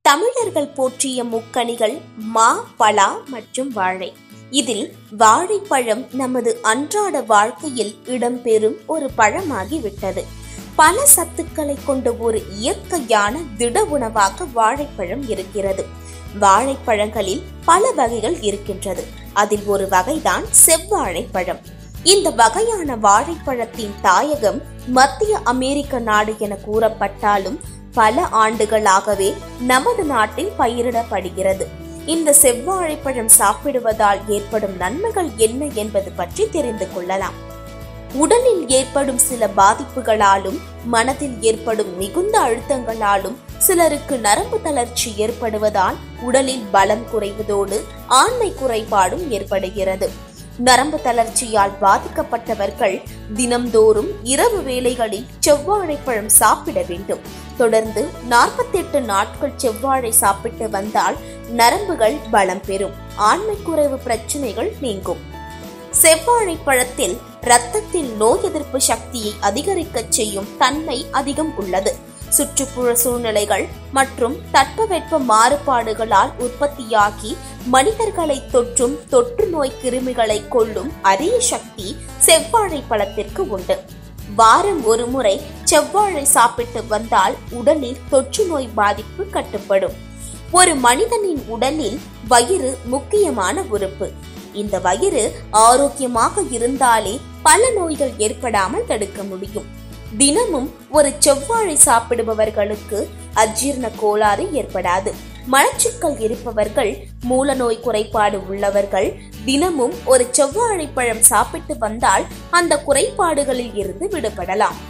தமிழர்கள் போற்றிய முக்கணிகள் மா பலா மற்றும் வாழை இதில் வாழைப்பழம் நமது அன்றாட வாழ்க்கையில் இடம்பெறும் ஒரு பழமாகி விட்டது பல சத்துக்களை கொண்ட ஒரு இயற்கையான திட உணவாக வாழைப்பழம் இருக்கிறது வாழைப்பழங்களில் பல வகைகள் இருக்கின்றது அதில் ஒரு வகைதான் செவ்வாழைப்பழம் இந்த வகையான வாழைப்பழத்தின் தாயகம் மத்திய அமெரிக்க நாடு என கூறப்பட்டாலும் பல ஆண்டுகளாகவே நமது நாட்டில் பயிரிடப்படுகிறது இந்த செவ்வாழைப்பழம் சாப்பிடுவதால் ஏற்படும் நன்மைகள் என்ன என்பது பற்றி தெரிந்து கொள்ளலாம் உடலில் ஏற்படும் சில பாதிப்புகளாலும் மனதில் ஏற்படும் மிகுந்த அழுத்தங்களாலும் சிலருக்கு நரம்பு தளர்ச்சி ஏற்படுவதால் உடலில் பலம் குறைவதோடு ஆண்மை குறைபாடும் ஏற்படுகிறது நரம்பு தளர்ச்சியால் பாதிக்கப்பட்டவர்கள் தினம்தோறும் இரவு வேளைகளில் செவ்வாழைப்பழம் சாப்பிட வேண்டும் தொடர்ந்து நாற்பத்தெட்டு நாட்கள் செவ்வாழை சாப்பிட்டு வந்தால் நரம்புகள் பலம் பெறும் ஆண்மை குறைவு பிரச்சனைகள் நீங்கும் செவ்வாழை பழத்தில் இரத்தத்தில் நோய் எதிர்ப்பு சக்தியை அதிகரிக்கச் செய்யும் தன்மை அதிகம் உள்ளது சுற்றுப்புற சூழ்நிலைகள் மற்றும் தட்பவெப்ப மாறுபாடுகளால் உற்பத்தியாகி மனிதர்களை தொற்றும் தொற்று நோய் கிருமிகளை கொல்லும் அரிய சக்தி செவ்வாழை பழத்திற்கு உண்டு வாரம் ஒரு முறை செவ்வாழை சாப்பிட்டு வந்தால் உடலில் தொற்று நோய் பாதிப்பு கட்டுப்படும் ஒரு மனிதனின் உடலில் வயிறு முக்கியமான உறுப்பு இந்த வயிறு ஆரோக்கியமாக இருந்தாலே பல நோய்கள் ஏற்படாமல் தடுக்க முடியும் தினமும் ஒரு செவ்வாழை சாப்பிடுபவர்களுக்கு அஜீரண கோளாறு ஏற்படாது மலச்சிக்கல் இருப்பவர்கள் மூல நோய் குறைபாடு உள்ளவர்கள் தினமும் ஒரு செவ்வாழை பழம் சாப்பிட்டு வந்தால் அந்த குறைபாடுகளில் இருந்து விடுபடலாம்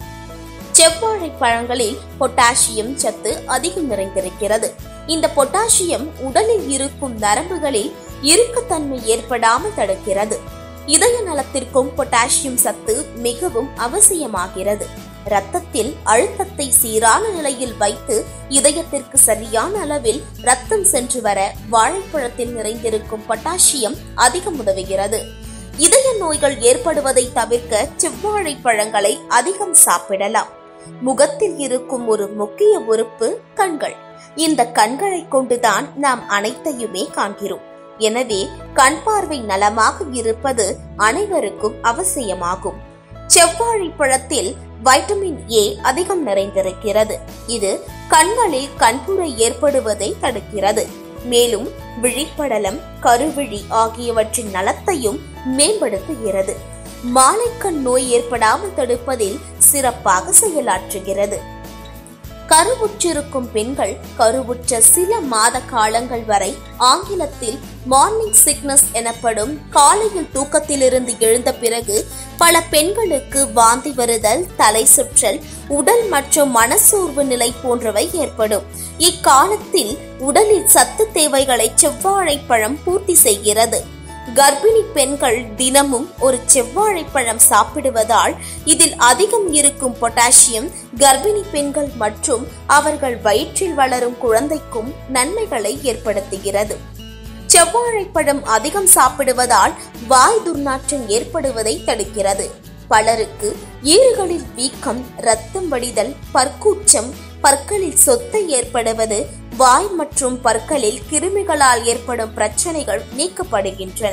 செவ்வாழை பழங்களில் பொட்டாசியம் சத்து அதிகம் நிறைந்திருக்கிறது இந்த பொட்டாசியம் உடலில் இருக்கும் நரம்புகளில் இறுக்கத்தன்மை ஏற்படாமல் தடுக்கிறது இதய நலத்திற்கும் பொட்டாசியம் சத்து மிகவும் அவசியமாகிறது இரத்தத்தில் அழுத்தத்தை சீரான நிலையில் வைத்து இதயத்திற்கு சரியான அளவில் ரத்தம் சென்று வர வாழைப்பழத்தில் நிறைந்திருக்கும் பொட்டாசியம் அதிகம் உதவுகிறது இதய நோய்கள் ஏற்படுவதை தவிர்க்க செவ்வாழை பழங்களை அதிகம் சாப்பிடலாம் முகத்தில் இருக்கும் ஒரு முக்கிய உறுப்பு கண்கள் இந்த கண்களை கொண்டுதான் நாம் அனைத்தையுமே காண்கிறோம் எனவே கண் பார்வை நலமாக இருப்பது அனைவருக்கும் அவசியமாகும் செவ்வாழை பழத்தில் வைட்டமின் ஏ அதிகம் நிறைந்திருக்கிறது இது கண்களில் கண்புரை ஏற்படுவதை தடுக்கிறது மேலும் விழிப்படலம் கருவிழி ஆகியவற்றின் நலத்தையும் மேம்படுத்துகிறது மாலைக்கண் நோய் ஏற்படாமல் தடுப்பதில் சிறப்பாக செயலாற்றுகிறது கருவுற்றிருக்கும் பெண்கள் கருவுற்ற சில மாத காலங்கள் வரை ஆங்கிலத்தில் மார்னிங் சிக்னஸ் எனப்படும் காலையில் தூக்கத்திலிருந்து எழுந்த பிறகு பல பெண்களுக்கு வாந்தி வருதல் தலை சுற்றல் உடல் மற்றும் மனசோர்வு நிலை போன்றவை ஏற்படும் இக்காலத்தில் உடலில் சத்து தேவைகளை செவ்வாழைப்பழம் பூர்த்தி செய்கிறது கர்ப்பிணி பெண்கள் தினமும் ஒரு செவ்வாழைப்பழம் சாப்பிடுவதால் இதில் அதிகம் இருக்கும் பொட்டாசியம் கர்ப்பிணி பெண்கள் மற்றும் அவர்கள் வயிற்றில் வளரும் குழந்தைக்கும் நன்மைகளை ஏற்படுத்துகிறது செவ்வாழைப்பழம் அதிகம் சாப்பிடுவதால் வாய் துர்நாற்றம் ஏற்படுவதை தடுக்கிறது பலருக்கு ஈறுகளில் வீக்கம் ரத்தம் வடிதல் பற்கூச்சம் பற்களில் சொத்தை ஏற்படுவது வாய் மற்றும் பற்களில் கிருமிகளால் ஏற்படும் பிரச்சனைகள் நீக்கப்படுகின்றன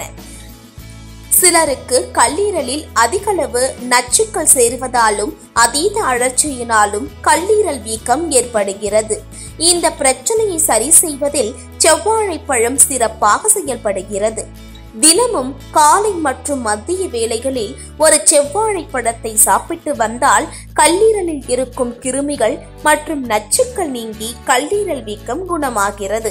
சிலருக்கு கல்லீரலில் அதிகளவு நச்சுக்கள் சேர்வதாலும் அதீத அழற்சியினாலும் கல்லீரல் வீக்கம் ஏற்படுகிறது இந்த பிரச்சனையை சரி செய்வதில் செவ்வாழைப்பழம் சிறப்பாக செயல்படுகிறது தினமும் காலை மற்றும் மத்திய வேளைகளில் ஒரு செவ்வாழை பழத்தை சாப்பிட்டு வந்தால் கல்லீரலில் இருக்கும் கிருமிகள் மற்றும் நச்சுக்கள் நீங்கி கல்லீரல் வீக்கம் குணமாகிறது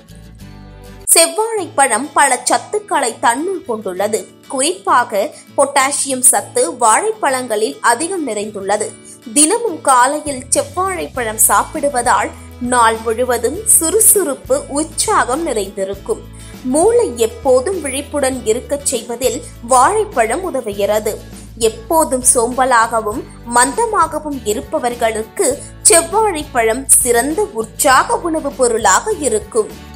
செவ்வாழை பழம் பல சத்துக்களை தன்னுள் கொண்டுள்ளது குறிப்பாக பொட்டாசியம் சத்து வாழைப்பழங்களில் அதிகம் நிறைந்துள்ளது தினமும் காலையில் செவ்வாழைப்பழம் சாப்பிடுவதால் நாள் முழுவதும் சுறுசுறுப்பு உற்சாகம் நிறைந்திருக்கும் மூளை எப்போதும் விழிப்புடன் இருக்கச் செய்வதில் வாழைப்பழம் உதவுகிறது எப்போதும் சோம்பலாகவும் மந்தமாகவும் இருப்பவர்களுக்கு செவ்வாழைப்பழம் சிறந்த உற்சாக உணவுப் பொருளாக இருக்கும்